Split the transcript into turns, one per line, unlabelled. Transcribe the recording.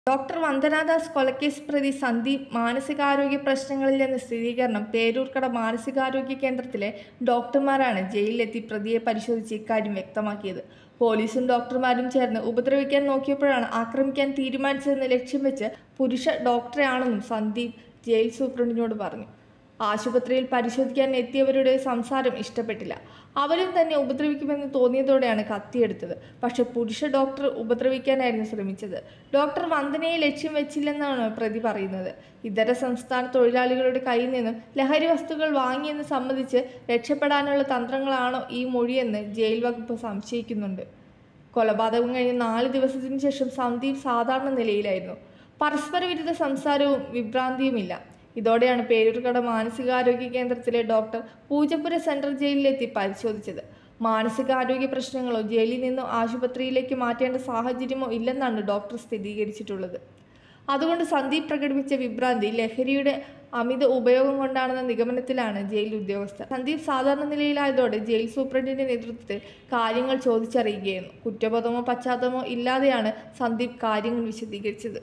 doctor Vandana Das കൊലക്കേസ് പ്രതി സന്ദീപ് മാനസികാരോഗ്യ പ്രശ്നങ്ങളിലെന്ന സ്ഥിരീകരണം പേരൂർക്കട മാനസികാരോഗ്യ കേന്ദ്രത്തിലെ ഡോക്ടർമാരാണ് ജയിലിലെത്തി പ്രതിയെ പരിശോധിച്ച് ഇക്കാര്യം വ്യക്തമാക്കിയത് പോലീസും ഡോക്ടർമാരും ചേർന്ന് ഉപദ്രവിക്കാൻ നോക്കിയപ്പോഴാണ് ആക്രമിക്കാൻ തീരുമാനിച്ചതെന്ന് ലക്ഷ്യം വെച്ച് പുരുഷ ഡോക്ടറെയാണെന്നും സന്ദീപ് ജയിൽ സൂപ്രണ്ടിനോട് പറഞ്ഞു ആശുപത്രിയിൽ പരിശോധിക്കാൻ എത്തിയവരുടെ സംസാരം ഇഷ്ടപ്പെട്ടില്ല അവരും തന്നെ ഉപദ്രവിക്കുമെന്ന് തോന്നിയതോടെയാണ് കത്തിയെടുത്തത് പക്ഷെ പുരുഷ ഡോക്ടർ ഉപദ്രവിക്കാനായിരുന്നു ശ്രമിച്ചത് ഡോക്ടർ വന്ദനയെ ലക്ഷ്യം വെച്ചില്ലെന്നാണ് പ്രതി പറയുന്നത് ഇതര സംസ്ഥാന തൊഴിലാളികളുടെ കയ്യിൽ നിന്നും ലഹരി വസ്തുക്കൾ വാങ്ങിയെന്ന് സംബന്ധിച്ച് രക്ഷപ്പെടാനുള്ള തന്ത്രങ്ങളാണോ ഈ മൊഴിയെന്ന് ജയിൽ വകുപ്പ് സംശയിക്കുന്നുണ്ട് കൊലപാതകം കഴിഞ്ഞ് നാല് ദിവസത്തിനു ശേഷം സന്ദീപ് സാധാരണ നിലയിലായിരുന്നു പരസ്പര വിരുദ്ധ സംസാരവും വിഭ്രാന്തിയുമില്ല ഇതോടെയാണ് പേരൂർക്കട മാനസികാരോഗ്യ കേന്ദ്രത്തിലെ ഡോക്ടർ പൂജപ്പുര സെൻട്രൽ ജയിലിലെത്തി പരിശോധിച്ചത് മാനസികാരോഗ്യ പ്രശ്നങ്ങളോ ജയിലിൽ നിന്നോ ആശുപത്രിയിലേക്ക് മാറ്റേണ്ട സാഹചര്യമോ ഇല്ലെന്നാണ് ഡോക്ടർ സ്ഥിരീകരിച്ചിട്ടുള്ളത് അതുകൊണ്ട് സന്ദീപ് പ്രകടിപ്പിച്ച വിഭ്രാന്തി ലഹരിയുടെ അമിത ഉപയോഗം കൊണ്ടാണെന്ന നിഗമനത്തിലാണ് ജയിൽ ഉദ്യോഗസ്ഥർ സന്ദീപ് സാധാരണ നിലയിലായതോടെ ജയിൽ സൂപ്രണ്ടിന്റെ നേതൃത്വത്തിൽ കാര്യങ്ങൾ ചോദിച്ചറിയുകയായിരുന്നു കുറ്റബോധമോ പശ്ചാത്തലമോ ഇല്ലാതെയാണ് സന്ദീപ് കാര്യങ്ങൾ വിശദീകരിച്ചത്